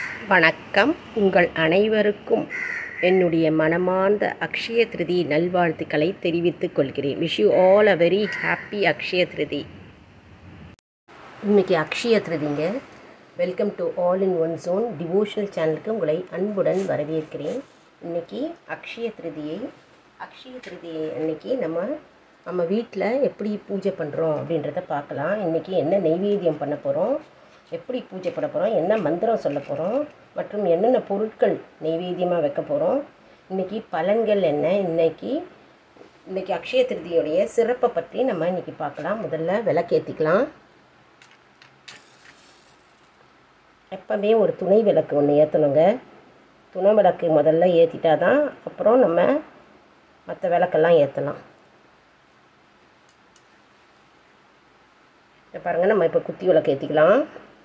வணக்கம் உங்கள் அனைவருக்கும் என்னுடைய மனமார்ந்த அக்ஷய திருதி நல்வாழ்த்துக்களை தெரிவித்துக் கொள்கிறேன் wish you all a very happy Akshaya Tritiya இன்னைக்கு அக்ஷய திருதிங்க welcome to all in one zone devotional சேனலுக்கு உங்களை அன்புடன் வரவேற்கிறேன் இன்னைக்கு அக்ஷய திருதியை அக்ஷய திருதியை அன்னைக்கு நம்ம நம்ம வீட்டில் எப்படி பூஜை பண்ணுறோம் அப்படின்றத பார்க்கலாம் இன்றைக்கி என்ன நெய்வேத்தியம் பண்ண போகிறோம் எப்படி பூஜை பண்ண போகிறோம் என்ன மந்திரம் சொல்ல போகிறோம் மற்றும் என்னென்ன பொருட்கள் நெய்வேத்தியமாக வைக்க போகிறோம் இன்றைக்கி பலன்கள் என்ன இன்னைக்கு இன்றைக்கி அக்ஷய திருதியுடைய சிறப்பை பற்றி நம்ம இன்றைக்கி பார்க்கலாம் முதல்ல விளக்கேற்றிக்கலாம் எப்போவுமே ஒரு துணை விளக்கு ஒன்று ஏற்றணுங்க துணை விளக்கு முதல்ல ஏற்றிட்டா தான் அப்புறம் நம்ம மற்ற விளக்கெல்லாம் ஏற்றலாம் இப்போ பாருங்கள் நம்ம இப்போ குத்தி விளக்கு ஏற்றிக்கலாம்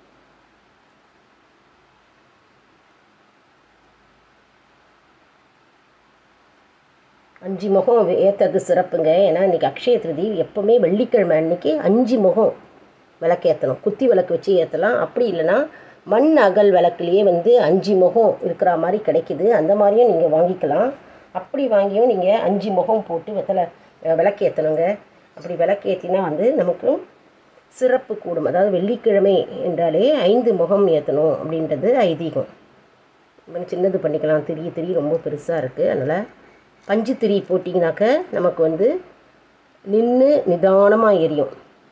அஞ்சு முகம் ஏற்றுறது சிறப்புங்க ஏன்னா இன்றைக்கி அக்ஷய திருதி எப்போவுமே வெள்ளிக்கிழமை அன்னைக்கு அஞ்சு முகம் விளக்கேற்றணும் குத்தி விளக்கு வச்சு ஏற்றலாம் அப்படி இல்லைன்னா மண் அகல் விளக்குலேயே வந்து அஞ்சு முகம் இருக்கிற மாதிரி கிடைக்குது அந்த மாதிரியும் நீங்கள் வாங்கிக்கலாம் அப்படி வாங்கியும் நீங்கள் அஞ்சு முகம் போட்டு வெத்தலை விளக்கேற்றணுங்க அப்படி விளக்கேற்றினா வந்து நமக்கு சிறப்பு கூடும் அதாவது வெள்ளிக்கிழமை என்றாலே ஐந்து முகம் ஏற்றணும் அப்படின்றது ஐதீகம் நம்ம சின்னது பண்ணிக்கலாம் திரி திரி ரொம்ப பெருசாக இருக்குது அதனால் பஞ்சு திரி போட்டிங்கனாக்க நமக்கு வந்து நின்று நிதானமாக எரியும்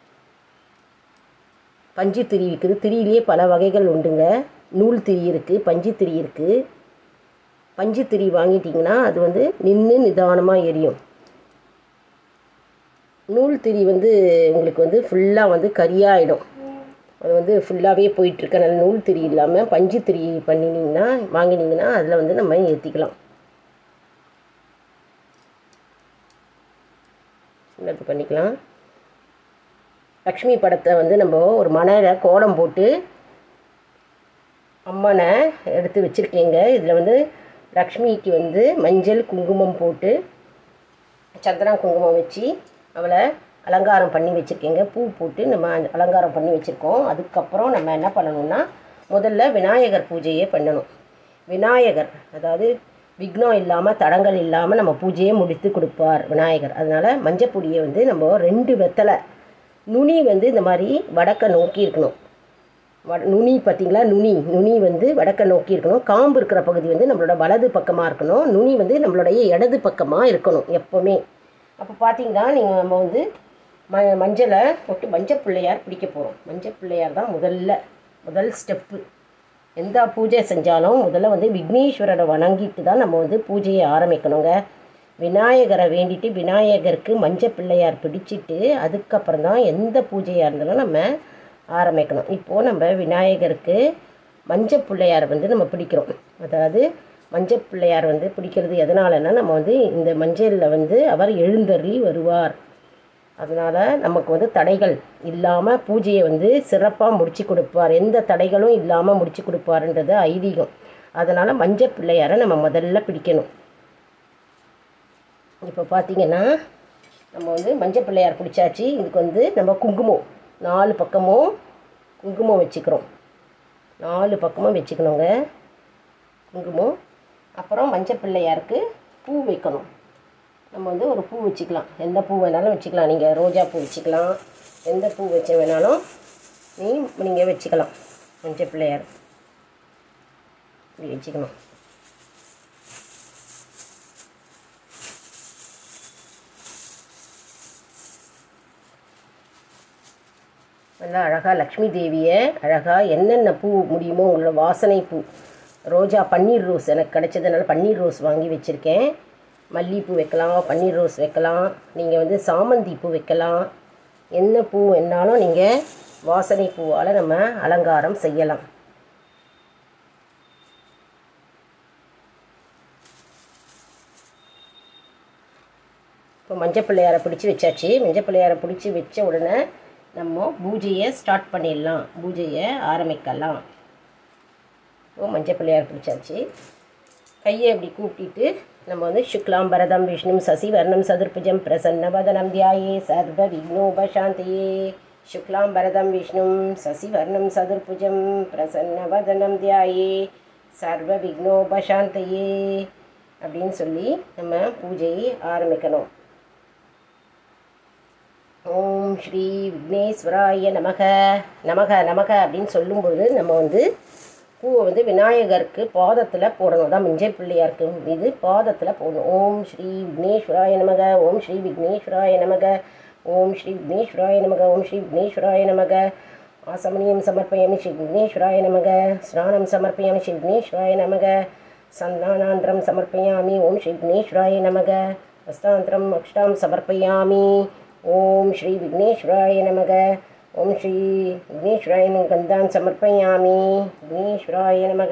பஞ்சு திரி இருக்குது திரியிலே பல வகைகள் உண்டுங்க நூல் திரி இருக்குது பஞ்சு திரி இருக்குது பஞ்சு திரி வாங்கிட்டிங்கன்னா அது வந்து நின்று நிதானமாக எரியும் நூல் திரி வந்து உங்களுக்கு வந்து ஃபுல்லாக வந்து கரியாயிடும் அது வந்து ஃபுல்லாகவே போயிட்டுருக்கு அதனால் நூல் திரி இல்லாமல் பஞ்சு திரி பண்ணினீங்கன்னா வாங்கினீங்கன்னா அதில் வந்து நம்ம ஏற்றிக்கலாம் சின்னது பண்ணிக்கலாம் லக்ஷ்மி படத்தை வந்து நம்ம ஒரு மனையில் கோலம் போட்டு அம்மனை எடுத்து வச்சுருக்கேங்க இதில் வந்து லக்ஷ்மிக்கு வந்து மஞ்சள் குங்குமம் போட்டு சந்தனா குங்குமம் வச்சு அவளை அலங்காரம் பண்ணி வச்சுருக்கேங்க பூ போட்டு நம்ம அலங்காரம் பண்ணி வச்சுருக்கோம் அதுக்கப்புறம் நம்ம என்ன பண்ணணும்னா முதல்ல விநாயகர் பூஜையே பண்ணணும் விநாயகர் அதாவது விக்னம் இல்லாமல் தடங்கள் இல்லாமல் நம்ம பூஜையை முடித்து கொடுப்பார் விநாயகர் அதனால் மஞ்சப்பொடியை வந்து நம்ம ரெண்டு வெத்தலை நுனி வந்து இந்த மாதிரி வடக்க நோக்கி இருக்கணும் வட நுனி பார்த்திங்களா நுனி நுனி வந்து வடக்க நோக்கி இருக்கணும் காம்பு இருக்கிற பகுதி வந்து நம்மளோட வலது பக்கமாக இருக்கணும் நுனி வந்து நம்மளுடைய இடது பக்கமாக இருக்கணும் எப்போவுமே அப்போ பார்த்தீங்கன்னா நீங்கள் நம்ம வந்து ம மஞ்சளை போட்டு மஞ்சள் பிள்ளையார் பிடிக்க போகிறோம் மஞ்சள் பிள்ளையார் தான் முதல்ல முதல் ஸ்டெப்பு எந்த பூஜை செஞ்சாலும் முதல்ல வந்து விக்னேஸ்வரரை வணங்கிட்டு தான் நம்ம வந்து பூஜையை ஆரம்பிக்கணுங்க விநாயகரை வேண்டிட்டு விநாயகருக்கு மஞ்சள் பிள்ளையார் பிடிச்சிட்டு அதுக்கப்புறம் தான் எந்த பூஜையாக இருந்தாலும் நம்ம ஆரம்பிக்கணும் இப்போது நம்ம விநாயகருக்கு மஞ்சள் பிள்ளையார் வந்து நம்ம பிடிக்கிறோம் அதாவது மஞ்சள் பிள்ளையார் வந்து பிடிக்கிறது எதனாலன்னா நம்ம வந்து இந்த மஞ்சளில் வந்து அவர் எழுந்தருளி வருவார் அதனால் நமக்கு வந்து தடைகள் இல்லாமல் பூஜையை வந்து சிறப்பாக முடிச்சு கொடுப்பார் எந்த தடைகளும் இல்லாமல் முடிச்சு கொடுப்பாருன்றது ஐதீகம் அதனால் மஞ்சள் பிள்ளையாரை நம்ம முதல்ல பிடிக்கணும் இப்போ பார்த்திங்கன்னா நம்ம வந்து மஞ்சள் பிள்ளையார் பிடிச்சாச்சு இதுக்கு வந்து நம்ம குங்குமம் நாலு பக்கமும் குங்குமம் வச்சுக்கிறோம் நாலு பக்கமும் வச்சுக்கணுங்க குங்குமம் அப்புறம் மஞ்சள் பிள்ளையாருக்கு பூ வைக்கணும் நம்ம வந்து ஒரு பூ வச்சுக்கலாம் எந்த பூ வேணாலும் வச்சுக்கலாம் நீங்கள் ரோஜா பூ வச்சுக்கலாம் எந்த பூ வச்ச வேணாலும் நீ நீங்கள் வச்சுக்கலாம் மஞ்சள் பிள்ளையார் இப்படி வச்சுக்கணும் நல்லா அழகாக லக்ஷ்மி தேவியை அழகாக என்னென்ன பூ முடியுமோ உங்களோட வாசனை பூ ரோஜா பன்னீர் ரோஸ் எனக்கு கிடைச்சதுனால பன்னீர் ரோஸ் வாங்கி வச்சுருக்கேன் மல்லிகைப்பூ வைக்கலாம் பன்னீர் ரோஸ் வைக்கலாம் நீங்கள் வந்து சாமந்தி பூ வைக்கலாம் என்ன பூ வேணாலும் நீங்கள் வாசனை பூவால் நம்ம அலங்காரம் செய்யலாம் இப்போ மஞ்சள் பிள்ளையாரை பிடிச்சி வச்சாச்சு மஞ்சள் பிள்ளையாரை பிடிச்சி வச்ச உடனே நம்ம பூஜையை ஸ்டார்ட் பண்ணிடலாம் பூஜையை ஆரம்பிக்கலாம் இப்போ மஞ்சள் பிள்ளையார் பிடிச்சாச்சு கையை அப்படி கூப்பிட்டு நம்ம வந்து சுக்லாம் பரதம் விஷ்ணு சசிவர்ணம் சதுர்புஜம் பிரசன்ன வதனம் தியாயே சர்வ விக்னோபசாந்தியே शुक्लाम्बरदं विष्णुं ससिवर्णं सदुर्भुजं प्रसन्नवदनं தியாயே சர்வ விக்னோபசாந்தையே அப்படின்னு சொல்லி நம்ம பூஜையை ஆரம்பிக்கணும் ஓம் ஸ்ரீ விக்னேஸ்வராய நமக நமக நமக அப்படின்னு சொல்லும்பொழுது நம்ம வந்து பூவை வந்து விநாயகருக்கு பாதத்தில் போடணும் தான் மிஞ்சை பிள்ளையாருக்கு இது பாதத்தில் போடணும் ஓம் ஸ்ரீ விக்னேஸ்வராய நமக ஓம் ஸ்ரீ விக்னேஸ்வராய நமக ஓம் ஸ்ரீ விக்னேஸ்வராய நமக ஓம் ஸ்ரீ விக்னேஸ்வராய நமக ஆசமனியம் சமர்ப்பயாமி ஸ்ரீ விக்னேஸ்வராய நமக ஸ்நானம் சமர்ப்பயாமி ஸ்ரீ விக்னேஸ்வராய நமக சந்தானாந்திரம் சமர்ப்பயாமி ஓம் ஸ்ரீ விக்னேஸ்வராய நமக ஹஸ்தாந்திரம் அக்ஷாம் சமர்ப்பயாமி ஓம் ஸ்ரீ விக்னேஸ்வராய நமக ஓம் ஸ்ரீ விக்னேஸ்வராய கந்தான் சமர்ப்பயாமி விக்னேஸ்வராய நமக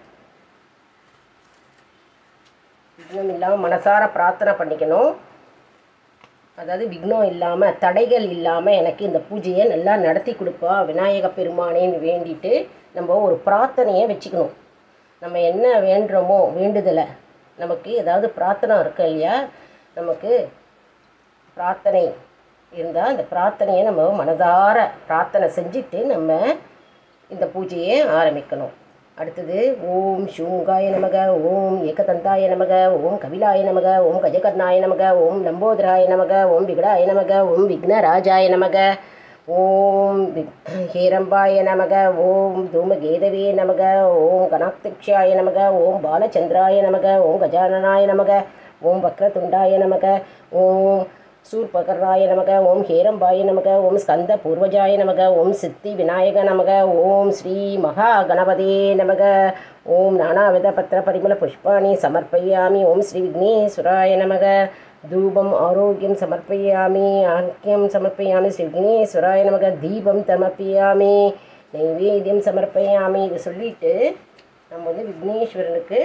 விக்னம் இல்லாமல் மனசார பிரார்த்தனை பண்ணிக்கணும் அதாவது விக்னம் இல்லாமல் தடைகள் இல்லாமல் எனக்கு இந்த பூஜையை நல்லா நடத்தி கொடுப்பா விநாயக பெருமானேன்னு வேண்டிட்டு நம்ம ஒரு பிரார்த்தனையை வச்சுக்கணும் நம்ம என்ன வேண்டுறோமோ வேண்டுதலை நமக்கு ஏதாவது பிரார்த்தனை இருக்கு இல்லையா நமக்கு பிரார்த்தனை இருந்தால் அந்த பிரார்த்தனையை நம்ம மனதார பிரார்த்தனை செஞ்சுட்டு நம்ம இந்த பூஜையை ஆரம்பிக்கணும் அடுத்தது ஓம் ஷூங்காய நமக ஓம் ஏகதந்தாய நமக ஓம் கபிலாய நமக ஓம் கஜகர்ணாய நமக ஓம் லம்போதராய நமக ஓம் விகடாய நமக ஓம் விக்னராஜாய நமக ஓம் விக் ஹேரம்பாய நமக ஓம் தூமகேதவே நமக ஓம் கணாக்திக்ஷாய நமக ஓம் பாலச்சந்திராய நமக ஓம் கஜானனாய நமக ஓம் வக்ரதுண்டாய நமக ஓம் சூர்பகராய நமக ஓம் ஹேரம்பாய நமக ஓம் ஸ்கந்த பூர்வஜாய நமக ஓம் சித்தி விநாயக நமக ஓம் ஸ்ரீ மகா கணபதே நமக ஓம் நானாவித பத்திர பரிமள புஷ்பாணி சமர்ப்பயாமி ஓம் ஸ்ரீ விக்னேஸ்வராய நமக தூபம் ஆரோக்கியம் சமர்ப்பயாமி ஆக்கியம் சமர்ப்பயாமி ஸ்ரீ விக்னேஸ்வராய நமக தீபம் சமர்ப்பயாமி நைவேத்தியம் சமர்ப்பயாமி இதை சொல்லிட்டு நம்ம வந்து விக்னேஸ்வரனுக்கு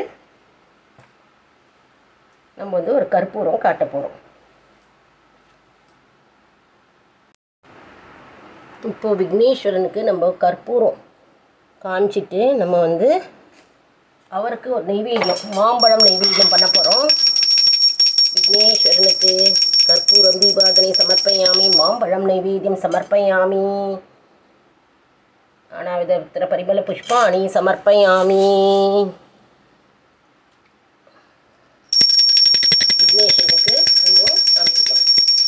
நம்ம வந்து ஒரு கற்பூரம் காட்ட போகிறோம் இப்போது விக்னேஸ்வரனுக்கு நம்ம கற்பூரம் காமிச்சிட்டு நம்ம வந்து அவருக்கு ஒரு நெய்வேத்தியம் மாம்பழம் நெய்வேத்தியம் பண்ண போகிறோம் விக்னேஸ்வரனுக்கு கற்பூரம் தீபாதனை சமர்ப்பயாமி மாம்பழம் நைவேத்தியம் சமர்ப்பயாமி அனாவித பரிமள புஷ்பாணி சமர்ப்பயாமி விக்னேஸ்வரனுக்கு நம்ம காமிச்சிட்டோம்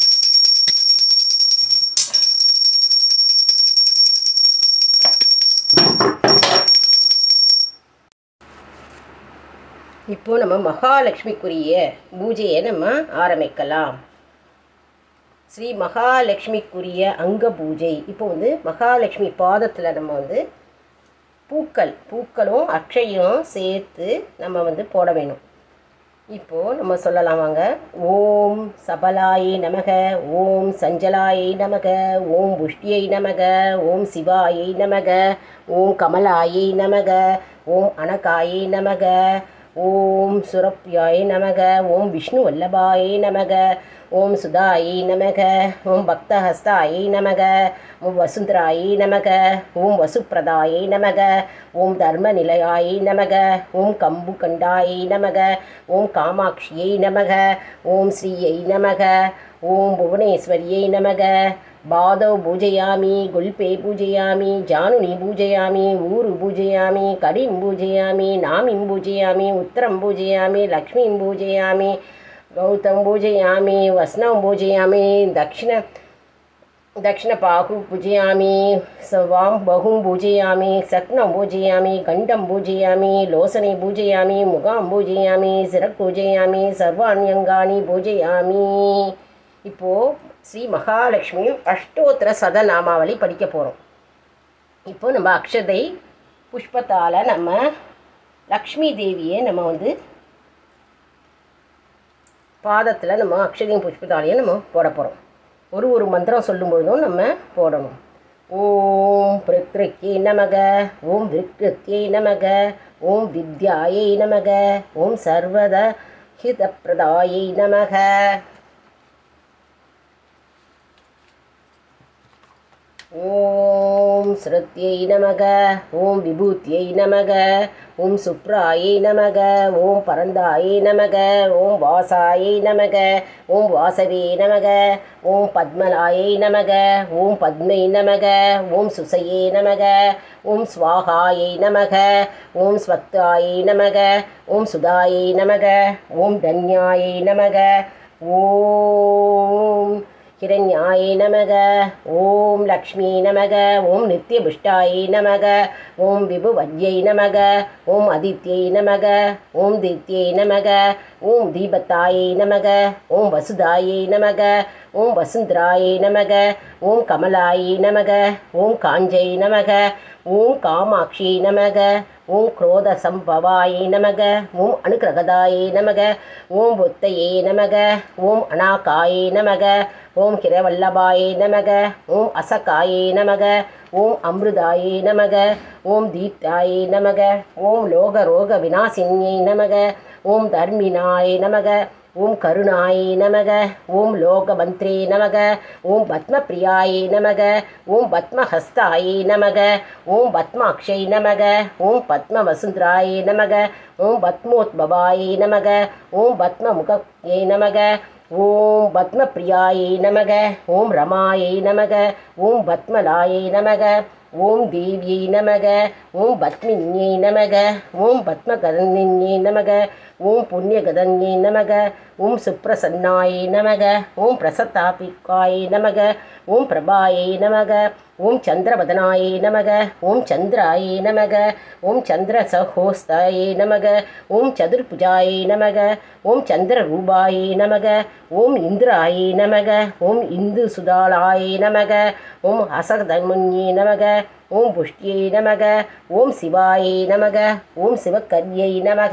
இப்போது நம்ம மகாலட்சுமிக்குரிய பூஜையை நம்ம ஆரம்பிக்கலாம் ஸ்ரீ மகாலட்சுமிக்குரிய அங்க பூஜை இப்போ வந்து மகாலட்சுமி பாதத்தில் நம்ம வந்து பூக்கள் பூக்களும் அக்ஷையும் சேர்த்து நம்ம வந்து போட வேணும் இப்போது நம்ம சொல்லலாம் வாங்க ஓம் சபலாயை நமக ஓம் சஞ்சலாயை நமக ஓம் புஷ்டியை நமக ஓம் சிவாயை நமக ஓம் கமலாயை நமக ஓம் அனகாயை நமக ஓம் சுரப்யாய நமக ஓம் விஷ்ணு வல்லபாயை நமக ஓம் சுதாயை நமக ஓம் பக்தஹஸ்தாயை நமக ஓம் வசுந்தராயை நமக ஓம் வசுப்பிரதாயை நமக ஓம் தர்மநிலையாயை நமக ஓம் கம்புகண்டாயை நமக ஓம் காமாட்சியை நமக ஓம் ஸ்ரீயை நமக ஓம் புவனேஸ்வரியை நமக பாதौ பூஜயாமி குல்பே பூஜயாமி ஜானுனி பூஜயாமி ஊரு பூஜயாமி கடிம் பூஜயாமி நாமிம் பூஜயாமி உத்தரம் பூஜயாமி லக்ஷ்மீம் பூஜயாமி கௌதம் பூஜயாமி வஸ்னம் பூஜயாமி தக்ஷிண दक्षिणपाहु पूजयामि वां बहुं पूजयामि सक्नं पूजयामि गण्डं पूजयामि लोसने पूजयामि मुगां पूजयामि सिरक् पूजयामि सर्वाणि अङ्गानि பூஜயாமி இப்போது ஸ்ரீ மகாலட்சுமி அஷ்டோத்திர சதநாமாவளி படிக்க போகிறோம் இப்போ நம்ம அக்ஷதை புஷ்பத்தால் நம்ம லக்ஷ்மி தேவியை நம்ம வந்து பாதத்தில் நம்ம அக்ஷதையும் புஷ்பத்தாலையும் நம்ம போட போகிறோம் ஒரு ஒரு மந்திரம் சொல்லும் பொழுதும் நம்ம போடணும் ஓம் பிருத்ருக்கே நமக ஓம் விக்ருத்யே நமக ஓம் வித்யாயை நமக ஓம் சர்வத ஹிதப்பிரதாயை நமக ஓம் ஸ்ருத்யை நமக ஓம் விபூத்தியை நமக ஓம் சுப்ராயை நமக ஓம் பரந்தாயை நமக ஓம் வாசாயை நமக ஓம் வாசவே நமக ஓம் பத்மலாயை நமக ஓம் பத்மை நமக ஓம் சுசையே நமக ஓம் ஸ்வாகாயை நமக ஓம் ஸ்வக்தாயை நமக ஓம் சுதாயை நமக ஓம் தன்யாயை நமக ஓம் हिरण्याय नमः ॐ लक्ष्मी नमः ॐ नित्यपुष्टाय नमः ॐ विभुवद्यै नमः ॐ अदित्यै नमः ॐ दित्यै नमः ॐ दीपतायै नमः ॐ वसुधायै नमः ॐ वसुन्धरायै नमः ॐ कमलायै नमः ॐ काञ्जै नमः ॐ कामाक्षी नमः ॐ क्रोधसम्भवाय नमः ॐ अनुग्रहदाय नमः ॐ बुद्धये नमः ॐ अनाकाय नमः ॐ किरवल्लभाय नमः ॐ असकाय नमः ॐ अमृताय नमः ॐ दीप्ताय नमः ॐ लोकरोगविनाशिन्यै नमः ॐ धर्मिणाय नमः ॐ करुणाय नमः ॐ लोकमन्त्रे नमः ॐ पद्मप्रियाय नमः ॐ पद्महस्ताय नमः ॐ पद्माक्षै नमः ॐ पद्मवसुन्धराय नमः ॐ पद्मोद्भवाय नमः ॐ पद्ममुखयै नमः ॐ पद्मप्रियाय नमः ॐ रमायै नमः ॐ पद्मलायै नमः ॐ देव्यै नमः ॐ पद्मिन्यै नमः ॐ पद्मकरण्यै नमः ॐ पुण्यगदन्यै नमः ॐ सुप्रसन्नाय नमः ॐ प्रसतापिकाय नमः ॐ प्रभायै नमः ॐ चन्द्रवदनाय नमः ॐ चन्द्राय नमः ॐ चन्द्रसहोस्ताय नमः ॐ चतुर्भुजाय नमः ॐ चन्द्ररूपाय नमः ॐ इन्द्राय नमः ॐ इन्दुसुदालाय नमः ॐ हसदमुन्ये नमः ॐ पुष्ट्यै नमः ॐ शिवाय नमः ॐ शिवकर्यै नमः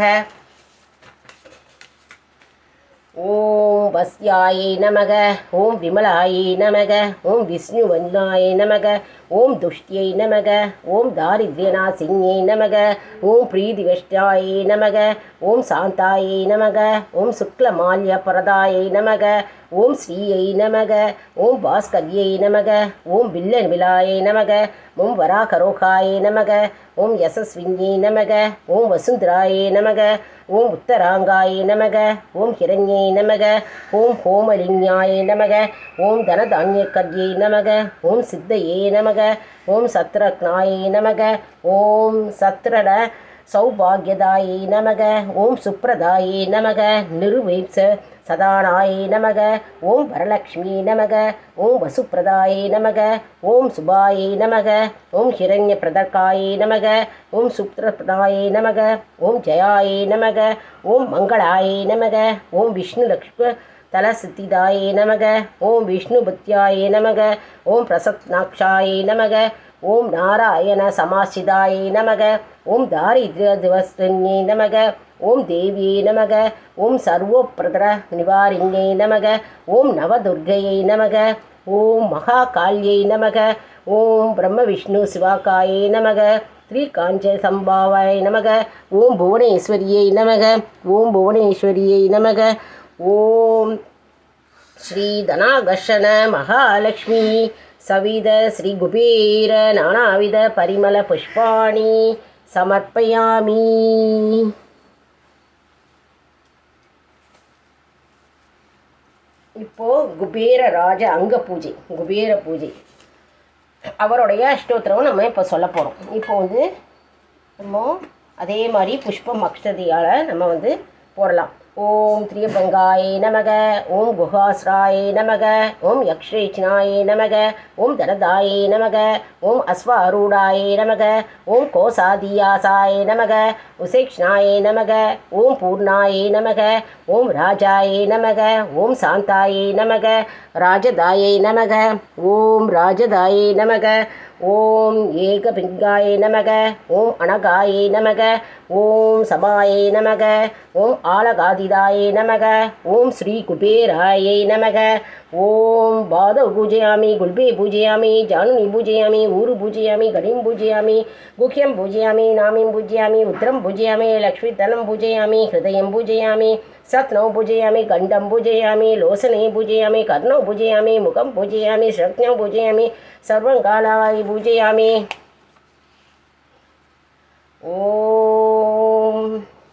ॐ वस्याय नमः ॐ विमलाय नमः ॐ विष्णुवन्नाय नमः ॐ दुष्ट्यै नमः ॐ दारिद्र्यनाशिन्यै नमः ॐ प्रीतिवेष्टाय नमः ॐ शान्ताय नमः ॐ शुक्लमाल्यपरदाय नमः ॐ श्रियै नमः ॐ भास्कर्यै नमः ॐ बिल्लनिबिलाय नमः ॐ वराकरोखाय नमः ॐ यशस्विन्यै नमः ॐ वसुन्धराय नमः ॐ उत्तराङ्गाय नमः ॐ हिरण्यै नमः ॐ होमलिङ्गाय नमः ॐ धनधान्यकर्यै नमः ॐ सिद्धये नमः ॐ सत्रज्ञाय नमः ॐ सत्रड सौभाग्यदायै नमः ॐ सुप्रदायै नमः निर्वीप्स सदानाय नमः ॐ वरलक्ष्मी नमः ॐ वसुप्रदाय नमः ॐ शुभाय नमः ॐ हिरण्यप्रदकाय नमः ॐ सुप्रदाय नमः ॐ जयाय नमः ॐ मङ्गलाय नमः ॐ विष्णुलक्ष्म तलसिद्धिदाय नमः ॐ विष्णुभुत्याय नमः ॐ प्रसन्नाक्षाय नमः ॐ नारायणसमाश्रिताय नमः ॐ दारिद्र्यदिवस्त्यै नमः ॐ देव्यै नमः ॐ सर्वोप्रदरनिवारिण्यै नमः ॐ नवदुर्गयै नमः ॐ महाकाल्यै नमः ॐ ब्रह्मविष्णुशिवाकायै नमः श्रीकाञ्चसम्भावाय नमः ॐ भुवनेश्वर्यै नमः ॐ भुवनेश्वर्यै नमः ॐ श्रीधनाकर्षण महालक्ष्मी सविध श्रीकुबेर नानाविधपरिमलपुष्पाणि समर्पयामि இப்போது குபேர ராஜ அங்க பூஜை குபேர பூஜை அவருடைய அஷ்டோத்திரம் நம்ம இப்போ சொல்ல போகிறோம் இப்போ வந்து நம்ம அதே மாதிரி புஷ்பம் அக்ஷதையால் நம்ம வந்து போடலாம் ஓம் திரியபங்காய நமக ஓம் குஹாஸ்ராய நமக ஓம் யக்ஷேச்சனாய நமக ஓம் தனதாய நமக ஓம் அஸ்வாரூடாய நமக ஓம் கோசாதியாசாய நமக உசேக்ஷ்ணாய நமக ஓம் பூர்ணாய நமக ஓம் ராஜாய நமக ஓம் சாந்தாய நமக ராஜதாயை நமக ஓம் ராஜதாயை நமக ஓம் ஏகபிங்காய நமக ஓம் அனகாய நமக ஓம் சபாயை நமக ஓம் ஆலகாதிதாய நமக ஓம் ஸ்ரீ குபேராயை நமக ஓம் பாதவ் பூஜயாமி குல்பே பூஜயாமி ஜானுனி பூஜயாமி ஊரு பூஜயாமி கடிம் பூஜயாமி குஹ்யம் பூஜயாமி நாமிம் பூஜயாமி உத்திரம் பூஜயாமி லக்ஷ்மி தனம் பூஜயாமி ஹிருதயம் பூஜயாமி சத்னௌ பூஜயாமி கண்டம் பூஜயாமி லோசனே பூஜயாமி கர்ணௌ பூஜயாமி முகம் பூஜயாமி சக்ஞௌ பூஜயாமி சர்வங்காலாய் பூஜயாமி ஓம்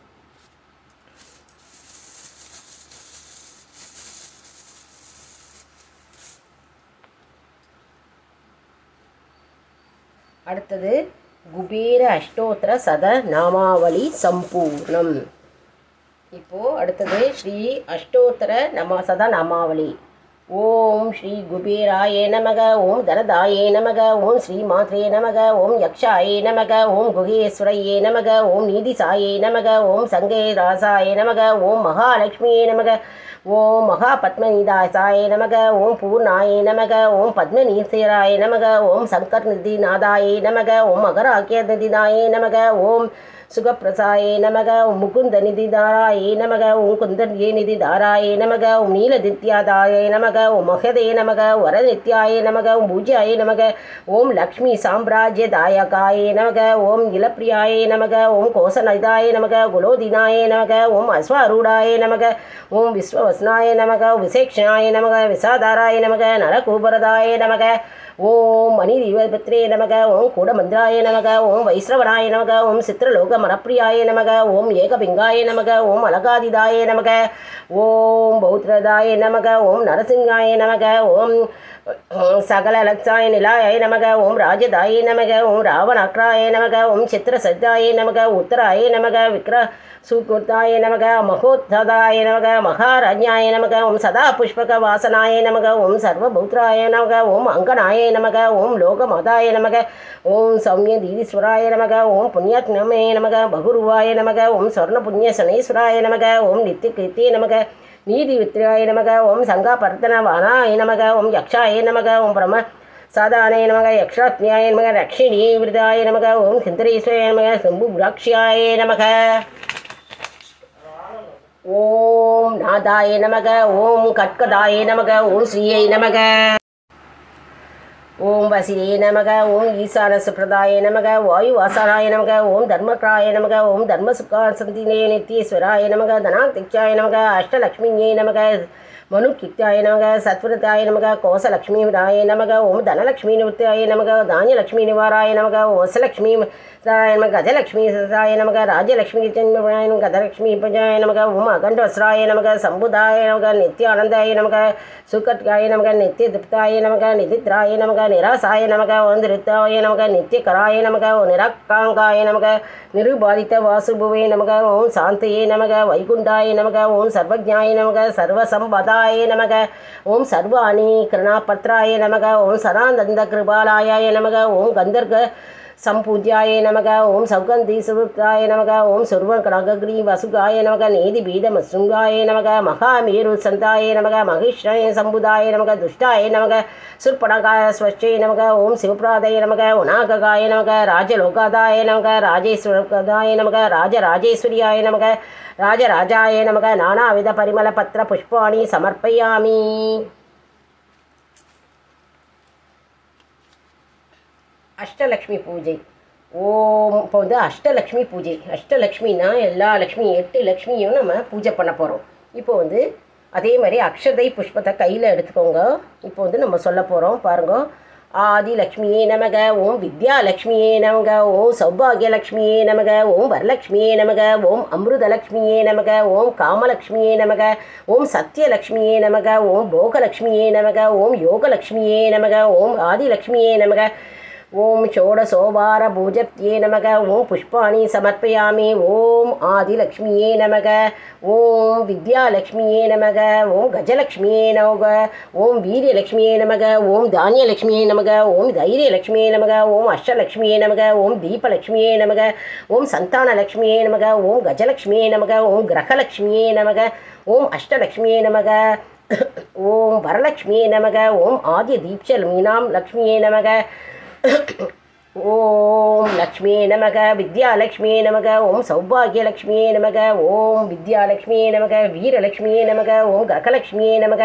அடுத்தது குபேர அஷ்டோத்திர சத நாமாவளி சம்பூர்ணம் இப்போது அடுத்தது ஸ்ரீ அஷ்டோத்திர நம சத நாமாவளி ஓம் ஸ்ரீ குபேராய நமக ஓம் தனதாயே நமக ஓம் ஸ்ரீ மாத்ரே நமக ஓம் யக்ஷாயே நமக ஓம் குகேஸ்வரையே நமக ஓம் நீதிசாயே நமக ஓம் சங்கே ராசாய நமக ஓம் மகாலட்சுமியே நமக ஓம் மகா பத்மநிதாசாய நமக ஓம் பூர்ணாய நமக ஓம் பத்மநீசேராய நமக ஓம் சங்கர் நிதிநாதாய நமக ஓம் மகராக்கிய நிதிதாய நமக ஓம் சுகப்பிரசாய நமக ஓம் முகுந்த நிதிதாராய நமக ஓம் குந்தன்யே நிதிதாராய நமக ஓம் நீலதித்யாதாய நமக ஓம் மகதே நமக வரநித்யாய நமக ஓம் பூஜ்யாய நமக ஓம் லக்ஷ்மி சாம்ராஜ்யதாயகாய நமக ஓம் இலப்பிரியாய நமக ஓம் கோசநதாய நமக குலோதினாய நமக ஓம் அஸ்வாரூடாய நமக ஓம் விஸ்வவஸ்னாய நமக ஓம் விசேக்ஷனாய நமக விசாதாராய நமக நரகூபரதாய நமக ஓம் மணிதிவபத்ரே நமக ஓம் கூடமந்திராய நமக ஓம் வைஸ்ரவனாய நமக ஓம் சித்திரலோக மனப்பிரியாய நமக ஓம் ஏகபிங்காய நமக ஓம் அலகாதிதாய நமக ஓம் பௌத்ரதாய நமக ஓம் நரசிங்காய நமக ஓம் சகல லக்ஷாய நிலாய நமக ஓம் ராஜதாய நமக ஓம் ராவணாக்ராய நமக ஓம் சித்திரசத்தாய நமக உத்தராய நமக விக்ர சுகுத்தாய நமக மகோத்ததாய நமக மகாராஜ்யாய நமக ஓம் சதா புஷ்பக வாசனாய நமக ஓம் சர்வபௌத்ராய நமக ஓம் அங்கனாய நமக ஓம் லோகமாதாய நமக ஓம் சௌமிய தீதீஸ்வராய நமக ஓம் புண்ணியாத்மே நமக பகுருவாய நமக ஓம் சொர்ண புண்ணிய சனீஸ்வராய நமக ஓம் நித்திய கீர்த்திய நமக நீதி வித்ராய நமக ஓம் சங்கா பர்த்தனவானாய நமக ஓம் யக்ஷாய நமக ஓம் பிரம சாதானாய நமக யக்ஷாத்மியாய நமக ரக்ஷிணி விருதாய நமக ஓம் சிந்தரீஸ்வராய நமக சம்பு புராக்ஷியாய நமக ஓம் நாதாய நமக ஓம் கட்கதாய நமக ஓம் ஸ்ரீயை நமக ஓம் வசிரே நமக ஓம் ஈசான சுப்ரதாய நமக வாயுவாசனாய நமக ஓம் தர்மக்ராய நமக ஓம் தர்மசுகாசந்தினே நித்யேஸ்வராய நமக தனாதிக்ஷாய நமக அஷ்டலக்ஷ்மியே நமக மனுக்கித்தாய நமக சத்வரதாய நமக கோசலக்ஷ்மி விராய நமக ஓம் தனலக்ஷ்மி நிவர்த்தாய நமக தானியலக்ஷ்மி நிவாராய நமக வசலக்ஷ்மி ராய நமக கஜலக்ஷ்மி சதாய நமக ராஜலக்ஷ்மி ஜன்மராய நமக கதலக்ஷ்மி பிரஜாய நமக ஓம் அகண்டவஸ்ராய நமக சம்புதாய நமக நித்யானந்தாய நமக சுகத்காய நமக நித்திய திருப்தாய நமக நிதித்ராய நமக நிராசாய நமக ஓம் திருத்தாய நமக நித்தியகராய நமக ஓம் நிராக்காங்காய நமக நிருபாதித்த வாசுபுவே நமக ஓம் சாந்தியே நமக வைகுண்டாய நமக ஓம் சர்வஜாய நமக சர்வசம்பதாய நமக ஓம் சர்வாணி கிருணாபத்ராய நமக ஓம் சதானந்த கிருபாலாய நமக ஓம் கந்தர்க சம்பூஜ்யாய நமக ஓம் சௌகந்தி சுருத்தாய நமக ஓம் சுர்வகணகிரி வசுகாய நமக நேதி பீடமசுங்காய நமக மகாமேரு சந்தாய நமக மகிஷ்ணய சம்புதாய நமக துஷ்டாய நமக சுர்பணகாய ஸ்வஷ்டே நமக ஓம் சிவபிராதய நமக உணாககாய நமக ராஜலோகாதாய நமக ராஜேஸ்வரதாய நமக ராஜராஜேஸ்வரியாய நமக ராஜராஜாய நமக நானாவித பரிமள பத்திர புஷ்பாணி சமர்ப்பயாமி அஷ்டலக்ஷ்மி பூஜை ஓம் இப்போ வந்து அஷ்டலக்ஷ்மி பூஜை அஷ்டலக்ஷ்மினா எல்லா லக்ஷ்மி எட்டு லக்ஷ்மியும் நம்ம பூஜை பண்ண போகிறோம் இப்போ வந்து அதே மாதிரி அக்ஷதை புஷ்பத்தை கையில் எடுத்துக்கோங்க இப்போ வந்து நம்ம சொல்ல போகிறோம் பாருங்க ஆதிலக்ஷ்மியே நமக ஓம் வித்யாலக்ஷ்மியே நமக ஓம் சௌபாகியலக்ஷ்மியே நமக ஓம் வரலக்ஷ்மியே நமக ஓம் அமிர்தலக்ஷ்மியே நமக ஓம் காமலக்ஷ்மியே நமக ஓம் சத்யலக்ஷ்மியே நமக ஓம் போகலக்ஷ்மியே நமக ஓம் யோகலக்ஷ்மியே நமக ஓம் ஆதிலக்ஷ்மியே நமக ஓம் ஷோடசோபார பூஜப்தியே நமக ஓம் புஷ்பாணி சமர்ப்பயாமி ஓம் ஆதிலக்ஷ்மியே நமக ஓம் வித்யாலக்ஷ்மியே நமக ஓம் கஜலக்ஷ்மியே நமக ஓம் வீரியலக்ஷ்மியே நமக ஓம் தானியலக்ஷ்மியே நமக ஓம் தைரியலக்ஷ்மியே நமக ஓம் அஷ்டலக்ஷ்மியே நமக ஓம் தீபலக்ஷ்மியே நமக ஓம் சந்தானலக்ஷ்மியே நமக ஓம் கஜலக்ஷ்மியே நமக ஓம் கிரகலக்ஷ்மியே நமக ஓம் அஷ்டலக்ஷ்மியே நமக ஓம் வரலக்ஷ்மியே நமக ஓம் ஆதிய தீப்சலமீனாம் லக்ஷ்மியே நமக ஓம் லக்ஷ்மியே நமக வித்யாலக்ஷ்மியே நமக ஓம் சௌபாகியலக்ஷ்மியே நமக ஓம் வித்யாலக்ஷ்மியே நமக வீரலக்ஷ்மியே நமக ஓம் கிரகலக்ஷ்மியே நமக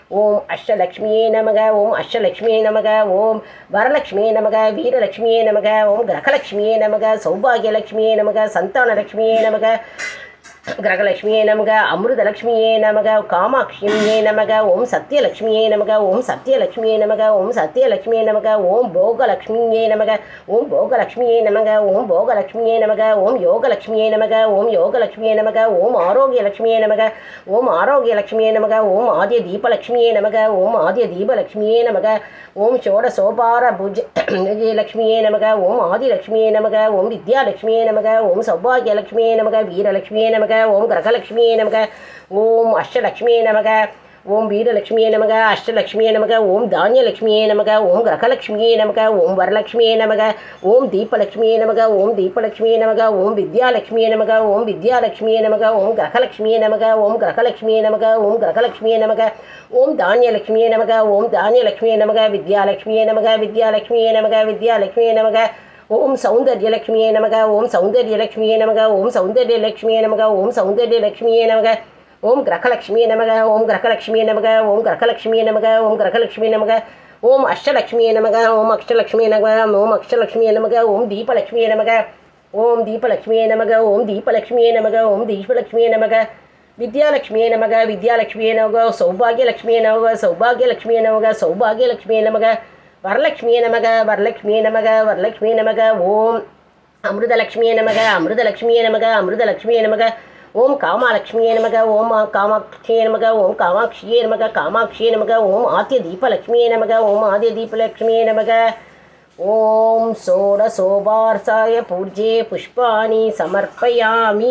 ஓம் அஷ்டலக்ஷ்மியே நமக ஓம் அஷ்டலக்ஷ்மியே நமக ஓம் வரலக்ஷ்மியே நமக வீரலக்ஷ்மியே நமக ஓம் கிரகலக்ஷ்மியே நமக சௌபாகியலக்ஷ்மியே நமக சந்தானலக்ஷ்மியே நமக கிரகலக்ஷ்மியே நமக அமிர்தலக்ஷ்மியே நமக காமாட்சியே நமக ஓம் சத்யலக்ஷ்மியே நமக ஓம் சத்யலக்ஷ்மியே நமக ஓம் சத்யலக்ஷ்மியே நமக ஓம் போகலக்ஷ்மியே நமக ஓம் போகலக்ஷ்மியே நமக ஓம் போகலக்ஷ்மியே நமக ஓம் யோகலக்ஷ்மியே நமக ஓம் யோகலக்ஷ்மியே நமக ஓம் ஆரோக்கியலக்ஷ்மியே நமக ஓம் ஆரோக்கியலக்ஷ்மியே நமக ஓம் ஆதிய தீபலக்ஷ்மியே நமக ஓம் ஆதிய தீபலக்ஷ்மியே நமக ஓம் ஷோடசோபார பூஜ விஜயலக்ஷ்மியே நமக ஓம் ஆதிலக்ஷ்மியே நமக ஓம் வித்யாலக்ஷ்மியே நமக ஓம் சௌபாகியலக்ஷ்மியே நமக வீரலக்ஷ்மியே நமக ஓம் கிரகலக்ஷ்மியே நமக ஓம் அஷ்டலக்ஷ்மியே நமக ஓம் வீரலக்ஷ்மியே நமக அஷ்டலக்ஷ்மியே நமக ஓம் தானியலக்ஷ்மியே நமக ஓம் கிரகலக்ஷ்மியே நமக ஓம் வரலக்ஷ்மியே நமக ஓம் தீபலக்ஷ்மியே நமக ஓம் தீபலக்ஷ்மியே நமக ஓம் வித்யாலக்ஷ்மியே நமக ஓம் வித்யாலக்ஷ்மியே நமக ஓம் கிரகலக்ஷ்மியே நமக ஓம் கிரகலக்ஷ்மியே நமக ஓம் கிரகலக்ஷ்மியே நமக ஓம் தானியலக்ஷ்மியே நமக ஓம் தானியலக்ஷ்மியே நமக வித்யாலக்ஷ்மியே நமக வித்யாலக்ஷ்மியே நமக வித்யாலக்ஷ்மியே நமக ஓம் சௌந்தர்யலக்ஷ்மியே நமக ஓம் சௌந்தர்யலக்ஷ்மியே நமக ஓம் சௌந்தர்யலக்ஷ்மியே நமக ஓம் சௌந்தர்யலக்ஷ்மியே நமக ஓம் கிரகலக்ஷ்மியே நமக ஓம் கிரகலக்ஷ்மியே நமக ஓம் கிரகலக்ஷ்மியே நமக ஓம் கிரகலக்ஷ்மியே நமக ஓம் அஷ்டலக்ஷ்மியே நமக ஓம் அஷ்டலக்ஷ்மியே நமக ஓம் அஷ்டலக்ஷ்மியே நமக ஓம் தீபலக்ஷ்மியே நமக ஓம் தீபலக்ஷ்மியே நமக ஓம் தீபலக்ஷ்மியே நமக ஓம் தீபலக்ஷ்மியே நமக வித்யாலக்ஷ்மியே நமக வித்யாலக்ஷ்மியே நமக சௌபாகியலக்ஷ்மியே நமக சௌபாகியலக்ஷ்மியே நமக சௌபாகியலக்ஷ்மியே நமக வரலக்ஷ்மியே நமக வரலக்ஷ்மியே நமக வரலக்ஷ்மியே நமக ஓம் அமிர்தலக்ஷ்மியே நமக அமிர்தலக்ஷ்மியே நமக அமிர்தலக்ஷ்மியே நமக ஓம் காமாலக்ஷ்மியே நமக ஓம் காமாட்சியே நமக ஓம் காமாட்சியே நமக காமாட்சியே நமக ஓம் ஆத்திய தீபலக்ஷ்மியே நமக ஓம் ஆதிய தீபலக்ஷ்மியே நமக ஓம் சோடசோபார்சாய பூஜ்யே புஷ்பாணி சமர்ப்பயாமி